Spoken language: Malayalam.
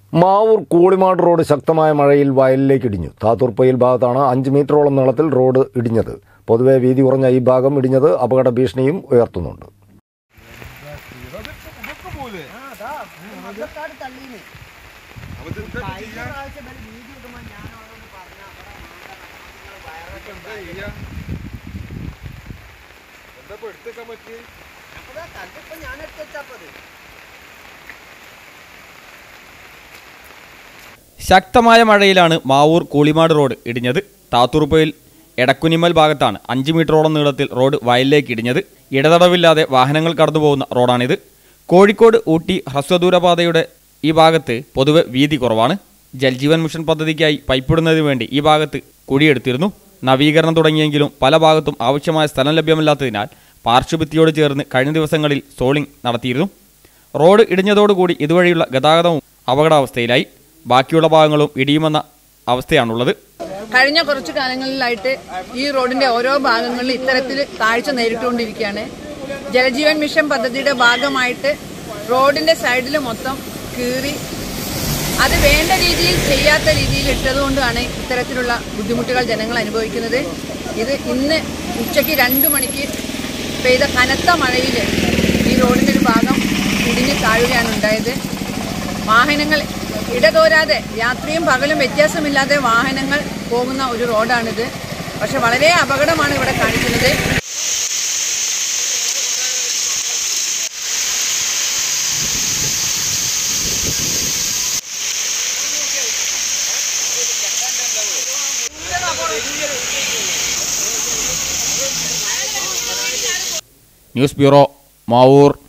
മാവൂർ കൂളിമാട് റോഡ് ശക്തമായ മഴയിൽ വയലിലേക്ക് ഇടിഞ്ഞു താത്തൂർപ്പൊയിൽ ഭാഗത്താണ് അഞ്ച് മീറ്ററോളം നീളത്തിൽ റോഡ് ഇടിഞ്ഞത് പൊതുവെ വീതി കുറഞ്ഞ ഈ ഭാഗം ഇടിഞ്ഞത് അപകട ഭീഷണിയും ഉയർത്തുന്നുണ്ട് ശക്തമായ മഴയിലാണ് മാവൂർ കൂളിമാട് റോഡ് ഇടിഞ്ഞത് താത്തൂർപ്പയിൽ എടക്കുനിമൽ ഭാഗത്താണ് അഞ്ച് മീറ്ററോളം നീളത്തിൽ റോഡ് വയലിലേക്ക് ഇടിഞ്ഞത് ഇടതടവില്ലാതെ വാഹനങ്ങൾ കടന്നുപോകുന്ന റോഡാണിത് കോഴിക്കോട് ഊട്ടി ഹ്രസ്വദൂരപാതയുടെ ഈ ഭാഗത്ത് പൊതുവെ വീതി കുറവാണ് ജൽജീവൻ മിഷൻ പദ്ധതിക്കായി പൈപ്പിടുന്നതിന് വേണ്ടി ഈ ഭാഗത്ത് കുഴിയെടുത്തിരുന്നു നവീകരണം തുടങ്ങിയെങ്കിലും പല ഭാഗത്തും ആവശ്യമായ സ്ഥലം ലഭ്യമല്ലാത്തതിനാൽ പാർശ്വഭിത്തിയോട് ചേർന്ന് കഴിഞ്ഞ ദിവസങ്ങളിൽ സോളിംഗ് നടത്തിയിരുന്നു റോഡ് ഇടിഞ്ഞതോടുകൂടി ഇതുവഴിയുള്ള ഗതാഗതവും അപകടാവസ്ഥയിലായി ബാക്കിയുള്ള ഭാഗങ്ങളും ഇടിയുമെന്ന അവസ്ഥയാണുള്ളത് കഴിഞ്ഞ കുറച്ചു കാലങ്ങളിലായിട്ട് ഈ റോഡിന്റെ ഓരോ ഭാഗങ്ങളിലും ഇത്തരത്തിൽ താഴ്ച നേരിട്ടുകൊണ്ടിരിക്കുകയാണ് ജലജീവൻ മിഷൻ പദ്ധതിയുടെ ഭാഗമായിട്ട് റോഡിന്റെ സൈഡിൽ മൊത്തം കീറി അത് വേണ്ട രീതിയിൽ ചെയ്യാത്ത രീതിയിൽ ഇട്ടതുകൊണ്ടാണ് ഇത്തരത്തിലുള്ള ബുദ്ധിമുട്ടുകൾ ജനങ്ങൾ അനുഭവിക്കുന്നത് ഇത് ഇന്ന് ഉച്ചയ്ക്ക് രണ്ട് മണിക്ക് പെയ്ത കനത്ത മഴയിൽ ഈ റോഡിന്റെ ഒരു ഭാഗം ഇടിഞ്ഞ് താഴുകയാണ് ഉണ്ടായത് വാഹനങ്ങൾ ഇടതോരാതെ രാത്രിയും പകലും വ്യത്യാസമില്ലാതെ വാഹനങ്ങൾ പോകുന്ന ഒരു റോഡാണിത് പക്ഷെ വളരെ അപകടമാണ് ഇവിടെ കാണിക്കുന്നത് ന്യൂസ് ബ്യൂറോ മാവൂർ